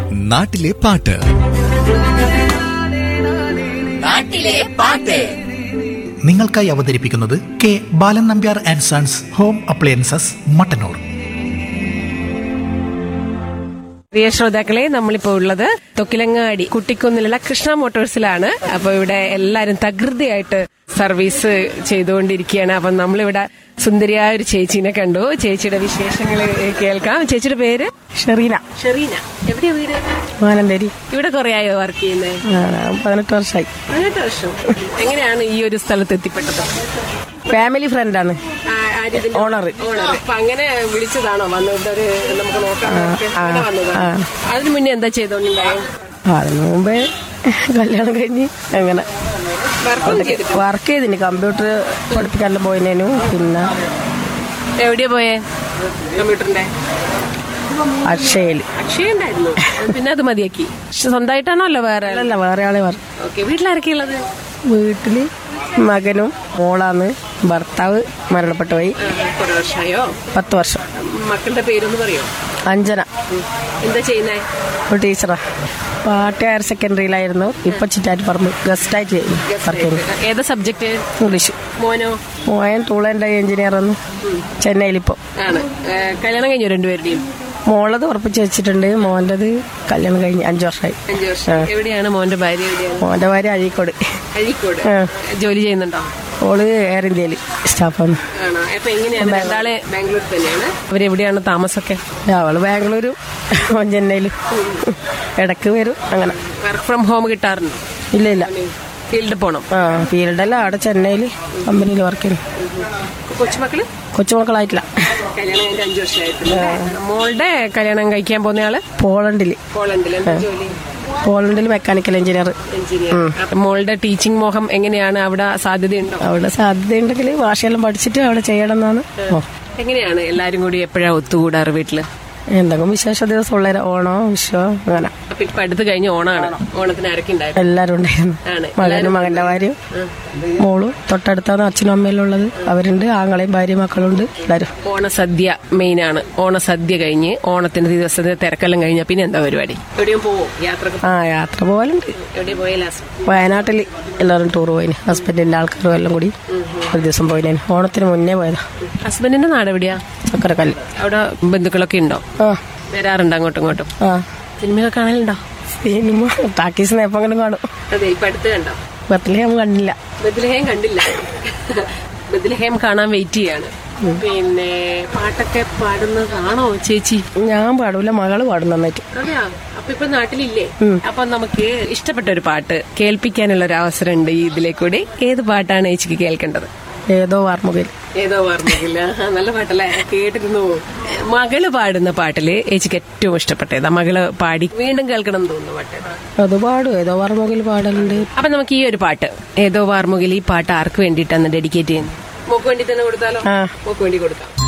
നാട്ടിലെ പാട്ട് നാട്ടിലെ പാട്ട് നിങ്ങൾക്കായി അവതരിപ്പിക്കുന്നത് K Balan Nambiar and sons home appliances Mattannur പ്രിയ ശ്രോതാക്കളെ നമ്മളിപ്പോ ഉള്ളത് തൊക്കിലങ്ങാടി കുട്ടിക്കുന്നിലുള്ള കൃഷ്ണ മോട്ടോഴ്സിലാണ് അപ്പൊ ഇവിടെ എല്ലാരും തകൃതിയായിട്ട് സർവീസ് ചെയ്തുകൊണ്ടിരിക്കുകയാണ് അപ്പൊ നമ്മളിവിടെ സുന്ദരിയായ ഒരു ചേച്ചീനെ കണ്ടു ചേച്ചിയുടെ വിശേഷങ്ങൾ കേൾക്കാം ചേച്ചിയുടെ പേര് ഷെറീന ഷെറീന എവിടെയാ വീട് മാനന്തേരി ഇവിടെ കുറെ ആയോ വർക്ക് ചെയ്യുന്നത് ആ, പതിനെട്ട് വർഷമായി പതിനെട്ട് വർഷം എങ്ങനെയാണ് ഈ ഒരു സ്ഥലത്ത് എത്തിപ്പെട്ടത് ഫാമിലി ഫ്രണ്ടാണ് ആ, ആര്യതിന്റെ ഓണർ ഓണർ അപ്പൊ അങ്ങനെ വിളിച്ചതാണോ വന്നത് ഒരു നമുക്ക് നോക്കാം എന്നൊക്കെ? അങ്ങനെ വന്നതാ അതിന് മുന്നേ എന്താ ചെയ്തോണ്ടായോ അതിന് മുമ്പേ കല്യാണം കഴിഞ്ഞ് അങ്ങനെ വർക്കും ചെയ്തിട്ട് വർക്ക് ചെയ്തിന് കമ്പ്യൂട്ടർ പഠിപ്പിക്കാനെല്ലാം പോയിനേനു പിന്നെ എവിടെയാ പോയേ കമ്പ്യൂട്ടറിന്റെ അക്ഷയയിൽ അക്ഷയ ഉണ്ടായിരുന്നു പിന്നെ അത് മതിയാക്കി പക്ഷെ സ്വന്തമായിട്ടാണോ അല്ല വേറെ അല്ല വേറെ ആളെ വർക്ക് ഓക്കെ വീട്ടിലാരൊക്കെ ഉള്ളത് വീട്ടില് മകനും മോളാന്ന് ഭർത്താവ് മരണപ്പെട്ടു പോയി കുറെ വർഷമായോ പത്ത് വർഷം മക്കളുടെ പേരൊന്ന് പറയോ അഞ്ജന എന്താ ചെയ്യുന്നേ ഒരു ടീച്ചറാ പാട്ട് ഹയർ സെക്കൻഡറിയിലായിരുന്നു ഇപ്പൊ ചിറ്റാറ്റിപ്പറമ്പ് ഗസ്റ്റായിട്ട് വർക്ക് ചെയ്യുന്നു ഏതാ സബ്ജക്ട് ഇംഗ്ലീഷ് മോനോ മോയൻ ടൂളൻ്റെ എഞ്ചിനീയർ ഒന്ന് ചെന്നൈയിലിപ്പോ ആണ് ഏ, കല്യാണം കഴിഞ്ഞു രണ്ടുപേരുടെയും മോളത് ഉറപ്പിച്ച് വെച്ചിട്ടുണ്ട് മോൻ്റെത് കല്യാണം കഴിഞ്ഞ് അഞ്ചു വർഷമായി അഞ്ചു വർഷം എവിടെയാണ് മോന്റെ ഭാര്യ എവിടെയാണ് മോന്റെ ഭാര്യ അഴീക്കോട് അഴീക്കോട് ആ. ജോലി ചെയ്യുന്നുണ്ടോ ഓള് എയർ ഇന്ത്യയിൽ സ്റ്റാഫാണ് ആണോ അപ്പൊ എങ്ങനെയാണ് രണ്ടാളെ ബാംഗ്ലൂർ തന്നെയാണ് അവരെവിടെയാണ് താമസമൊക്കെ അവള് ബാംഗ്ലൂരും ഓൻ ചെന്നൈയിലും ഇടക്ക് വരും അങ്ങനെ വർക്ക് ഫ്രം ഹോം കിട്ടാറുണ്ടോ ഇല്ല ഇല്ല ഫീൽഡിൽ പോണം ആ ഫീൽഡല്ല അവിടെ ചെന്നൈയിൽ കമ്പനിയിൽ വർക്ക് ചെയ്യുന്നു കൊച്ചുമക്കള് കൊച്ചുമക്കളായിട്ടില്ല കല്യാണം കഴിഞ്ഞ അഞ്ചു വർഷമായിട്ടില്ല മോളുടെ കല്യാണം കഴിക്കാൻ പോകുന്ന ആള് പോളണ്ടിൽ പോളണ്ടിൽ എന്താ ജോലി പോളണ്ടിൽ മെക്കാനിക്കൽ എഞ്ചിനീയർ എഞ്ചിനീയർ അപ്പൊ മോളുടെ ടീച്ചിങ് മോഹം എങ്ങനെയാണ് അവിടെ സാധ്യതയുണ്ടോ അവിടെ സാധ്യതയുണ്ടെങ്കിൽ ഭാഷയെല്ലാം പഠിച്ചിട്ട് അവിടെ ചെയ്യണം എന്നാണ് ഓ എങ്ങനെയാണ് എല്ലാരും കൂടി എപ്പോഴാ ഒത്തുകൂടാറ് വീട്ടില് എന്തെങ്കിലും വിശേഷ ദിവസം ഉള്ള ഓണോ വിഷോ അങ്ങനെ അപ്പൊ ഇപ്പൊ അടുത്ത് കഴിഞ്ഞ ഓണാണ് ഓണത്തിന് ആരൊക്കെ ഉണ്ടായിരുന്നു എല്ലാരും ഉണ്ടായിരുന്നു ആണ്. മകനും മകന്റെ ഭാര്യയും മോളും തൊട്ടടുത്താണ് അച്ഛനും അമ്മയെല്ലാം ഉള്ളത് അവരുണ്ട് ആങ്ങളെയും ഭാര്യയും മക്കളുണ്ട് എല്ലാരും ഓണസദ്യ മെയിൻ ആണ് ഓണസദ്യ കഴിഞ്ഞ് ഓണത്തിന്റെ ദിവസത്തെ തിരക്കെല്ലാം കഴിഞ്ഞ പിന്നെ എന്താ പരിപാടി എവിടെയും പോവോ യാത്ര ആ യാത്ര പോകലുണ്ട് എവിടെയും പോയ ലാസ്റ്റ് വയനാട്ടിൽ എല്ലാവരും ടൂർ പോയിന് ഹസ്ബൻഡിന്റെ ആൾക്കാരും എല്ലാം കൂടി ഒരു ദിവസം പോയിന് ഓണത്തിന് മുന്നേ പോയതാ ഹസ്ബൻഡിന്റെ നാട് എവിടെയാ ചക്കരക്കല്ല് അവിടെ ബന്ധുക്കളൊക്കെ ഉണ്ടോ ആ വരാറുണ്ട് അങ്ങോട്ടും ഇങ്ങോട്ടും ആ സിനിമയൊക്കെ കാണലുണ്ടോ സിനിമ ടാക്കീസിന് എപ്പോഴും കാണും അതെ ഇപ്പൊ അടുത്ത് കണ്ടോ ബത്ലഹേം കണ്ടില്ല ബദ്ലഹേം കണ്ടില്ല ബദ്ലഹേം കാണാൻ വെയിറ്റ് ചെയ്യാണ് പിന്നെ പാട്ടൊക്കെ പാടുന്നതാണോ ചേച്ചി ഞാൻ പാടൂല മകള് പാടും നന്നായിട്ട് അതെയാ അപ്പൊ ഇപ്പൊ നാട്ടിലില്ലേ അപ്പൊ നമുക്ക് ഇഷ്ടപ്പെട്ട ഒരു പാട്ട് കേൾപ്പിക്കാനുള്ള ഒരു അവസരം ഉണ്ട് ഈ ഇതിലേക്കൂടി ഏത് പാട്ടാണ് ചേച്ചിക്ക് കേൾക്കേണ്ടത് ഏതോ വാർമുകയിൽ ഏതോ പറഞ്ഞില്ല നല്ല പാട്ടല്ലേ കേട്ടിരുന്നു മകള് പാടുന്ന പാട്ടില് ചേച്ചിക്ക് ഏറ്റവും ഇഷ്ടപ്പെട്ടതാ മകള് പാടി വീണ്ടും കേൾക്കണം എന്ന് തോന്നുന്നു പാട്ട് അത് പാടും ഏതോ വാർമുകയിൽ പാടലുണ്ട് അപ്പൊ നമുക്ക് ഈ ഒരു പാട്ട് ഏതോ വാർമുകിൽ ഈ പാട്ട് ആർക്ക് വേണ്ടിയിട്ടാണ് ഡെഡിക്കേറ്റ് ചെയ്യുന്നത് മോക്ക് വേണ്ടി തന്നെ കൊടുത്താലോ ആ. മോക്ക് വേണ്ടി കൊടുക്കാം